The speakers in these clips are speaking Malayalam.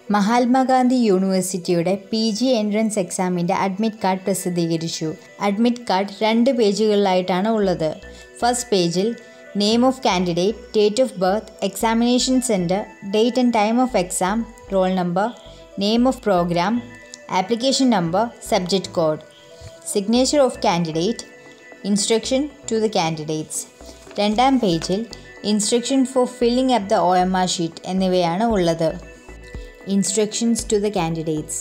മഹാത്മാഗാന്ധി യൂണിവേഴ്സിറ്റിയുടെ പി ജി എൻട്രൻസ് എക്സാമിൻ്റെ അഡ്മിറ്റ് കാർഡ് പ്രസിദ്ധീകരിച്ചു അഡ്മിറ്റ് കാർഡ് രണ്ട് പേജുകളിലായിട്ടാണ് ഉള്ളത് ഫസ്റ്റ് പേജിൽ name of candidate date of birth examination centre date and time of exam roll number name of programme application number subject code signature of candidate instruction to the candidates രണ്ടാം പേജിൽ instruction for filling up the O M R sheet എന്നിവയാണ് ഉള്ളത് instructions to the candidates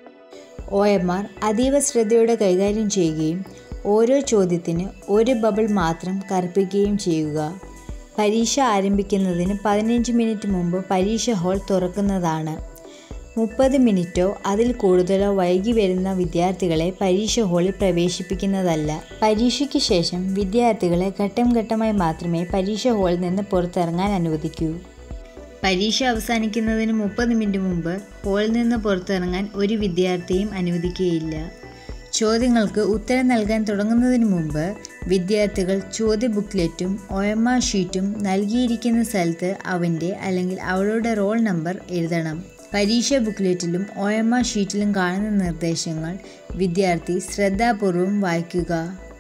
O M R അതീവ ശ്രദ്ധയോടെ കൈകാര്യം ചെയ്യുകയും ഓരോ ചോദ്യത്തിന് ഒരു ബബിൾ മാത്രം കറുപ്പിക്കുകയും ചെയ്യുക പരീക്ഷ ആരംഭിക്കുന്നതിന് പതിനഞ്ച് മിനിറ്റ് മുമ്പ് പരീക്ഷ ഹാൾ തുറക്കുന്നതാണ് മുപ്പത് മിനിറ്റോ അതിൽ കൂടുതലോ വൈകി വരുന്ന വിദ്യാർത്ഥികളെ പരീക്ഷ ഹാളിൽ പ്രവേശിപ്പിക്കുന്നതല്ല പരീക്ഷയ്ക്ക് ശേഷം വിദ്യാർത്ഥികളെ ഘട്ടം ഘട്ടമായി മാത്രമേ പരീക്ഷ ഹാളിൽ നിന്ന് പുറത്തിറങ്ങാൻ അനുവദിക്കൂ പരീക്ഷ അവസാനിക്കുന്നതിന് മുപ്പത് മിനിറ്റ് മുമ്പ് ഹാളിൽ നിന്ന് പുറത്തിറങ്ങാൻ ഒരു വിദ്യാർത്ഥിയും അനുവദിക്കുകയില്ല ചോദ്യങ്ങൾക്ക് ഉത്തരം നൽകാൻ തുടങ്ങുന്നതിന് മുമ്പ് വിദ്യാർത്ഥികൾ ചോദ്യ ബുക്ക്ലെറ്റും ഒ എം ആർ ഷീറ്റും നൽകിയിരിക്കുന്ന സ്ഥലത്ത് അവൻ്റെ അല്ലെങ്കിൽ അവളുടെ റോൾ നമ്പർ എഴുതണം പരീക്ഷാ ബുക്ക്ലെറ്റിലും ഒ എം ആർ ഷീറ്റിലും കാണുന്ന നിർദ്ദേശങ്ങൾ വിദ്യാർത്ഥി ശ്രദ്ധാപൂർവം വായിക്കുക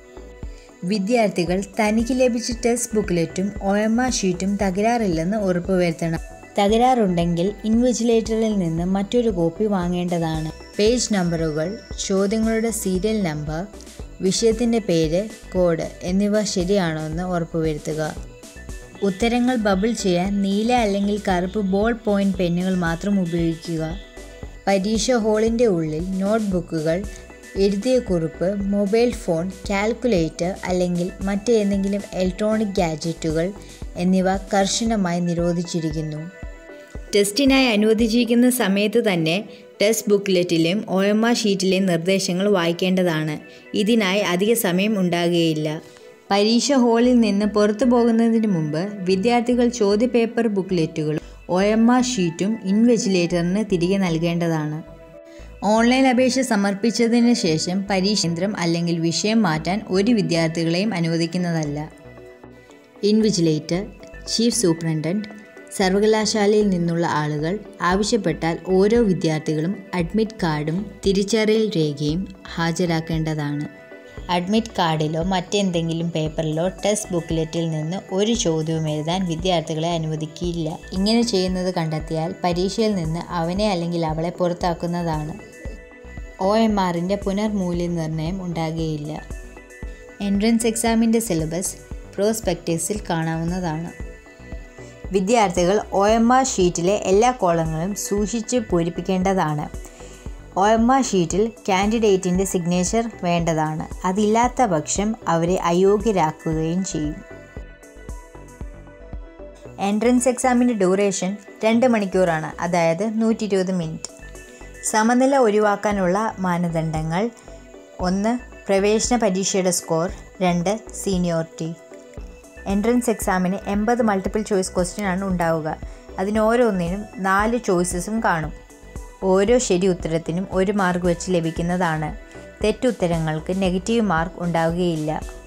വിദ്യാർത്ഥികൾ തനിക്ക് ലഭിച്ച ടെക്സ്റ്റ് ബുക്ക്ലെറ്റും ഒ എം ആർ ഷീറ്റും തകരാറില്ലെന്ന് ഉറപ്പുവരുത്തണം തകരാറുണ്ടെങ്കിൽ ഇൻവിജിലേറ്ററിൽ നിന്ന് മറ്റൊരു കോപ്പി വാങ്ങേണ്ടതാണ് പേജ് നമ്പറുകൾ ചോദ്യങ്ങളുടെ സീരിയൽ നമ്പർ വിഷയത്തിൻ്റെ പേര് കോഡ് എന്നിവ ശരിയാണോ എന്ന് ഉറപ്പുവരുത്തുക ഉത്തരങ്ങൾ ബബിൾ ചെയ്യാൻ നീല അല്ലെങ്കിൽ കറുപ്പ് ബോൾ പോയിന്റ് പെന്നുകൾ മാത്രം ഉപയോഗിക്കുക പരീക്ഷ ഹാളിൻ്റെ ഉള്ളിൽ നോട്ട്ബുക്കുകൾ എഴുതിയ കുറിപ്പ് മൊബൈൽ ഫോൺ കാൽക്കുലേറ്റർ അല്ലെങ്കിൽ മറ്റേതെങ്കിലും ഇലക്ട്രോണിക് ഗാഡ്ജറ്റുകൾ എന്നിവ കർശനമായി നിരോധിച്ചിരിക്കുന്നു ടെസ്റ്റിനായി അനുവദിച്ചിരിക്കുന്ന സമയത്ത് തന്നെ ടെസ്റ്റ് ബുക്ക്ലെറ്റിലെയും ഒ എം ആർ ഷീറ്റിലെയും നിർദ്ദേശങ്ങൾ വായിക്കേണ്ടതാണ് ഇതിനായി അധിക സമയം ഉണ്ടാകുകയില്ല പരീക്ഷ ഹാളിൽ നിന്ന് പുറത്തു പോകുന്നതിന് മുമ്പ് വിദ്യാർത്ഥികൾ ചോദ്യപേപ്പർ ബുക്ക്ലെറ്റുകളും ഒ എം ആർ ഷീറ്റും ഇൻവെജിലേറ്ററിന് തിരികെ നൽകേണ്ടതാണ് ഓൺലൈൻ അപേക്ഷ സമർപ്പിച്ചതിന് ശേഷം പരീക്ഷേന്ദ്രം അല്ലെങ്കിൽ വിഷയം മാറ്റാൻ ഒരു വിദ്യാർത്ഥികളെയും അനുവദിക്കുന്നതല്ല ഇൻവിജിലേറ്റർ ചീഫ് സൂപ്രണ്ടൻറ്റ് സർവകലാശാലയിൽ നിന്നുള്ള ആളുകൾ ആവശ്യപ്പെട്ടാൽ ഓരോ വിദ്യാർത്ഥികളും അഡ്മിറ്റ് കാർഡും തിരിച്ചറിയൽ രേഖയും ഹാജരാക്കേണ്ടതാണ് അഡ്മിറ്റ് കാർഡിലോ മറ്റെന്തെങ്കിലും പേപ്പറിലോ ടെസ്റ്റ് ബുക്ക്ലെറ്റിൽ നിന്ന് ഒരു ചോദ്യവും എഴുതാൻ വിദ്യാർത്ഥികളെ അനുവദിക്കില്ല ഇങ്ങനെ ചെയ്യുന്നത് കണ്ടെത്തിയാൽ പരീക്ഷയിൽ നിന്ന് അവനെ അല്ലെങ്കിൽ അവളെ പുറത്താക്കുന്നതാണ് ഒ എം ആറിൻ്റെ പുനർമൂല്യനിർണ്ണയം ഉണ്ടാകുകയില്ല എൻട്രൻസ് എക്സാമിൻ്റെ സിലബസ് പ്രോസ്പെക്ടീവ്സിൽ കാണാവുന്നതാണ് വിദ്യാർത്ഥികൾ ഒ എം ആർ ഷീറ്റിലെ എല്ലാ കോളങ്ങളും സൂക്ഷിച്ച് പൂരിപ്പിക്കേണ്ടതാണ് ഒ എം ആർ ഷീറ്റിൽ കാൻഡിഡേറ്റിൻ്റെ സിഗ്നേച്ചർ വേണ്ടതാണ് അതില്ലാത്ത പക്ഷം അവരെ അയോഗ്യരാക്കുകയും ചെയ്യും എൻട്രൻസ് എക്സാമിൻ്റെ ഡ്യൂറേഷൻ രണ്ട് മണിക്കൂറാണ് അതായത് നൂറ്റി ഇരുപത് മിനിറ്റ് സമനില ഒഴിവാക്കാനുള്ള മാനദണ്ഡങ്ങൾ ഒന്ന് പ്രവേശന പരീക്ഷയുടെ സ്കോർ രണ്ട് സീനിയോറിറ്റി എൻട്രൻസ് എക്സാമിന് എൺപത് മൾട്ടിപ്പിൾ ചോയ്സ് ക്വസ്റ്റ്യൻ ആണ് ഉണ്ടാവുക അതിന് ഓരോന്നിനും നാല് ചോയ്സസും കാണും ഓരോ ശരി ഉത്തരത്തിനും ഒരു മാർക്ക് വെച്ച് ലഭിക്കുന്നതാണ് തെറ്റുത്തരങ്ങൾക്ക് നെഗറ്റീവ് മാർക്ക് ഉണ്ടാവുകയില്ല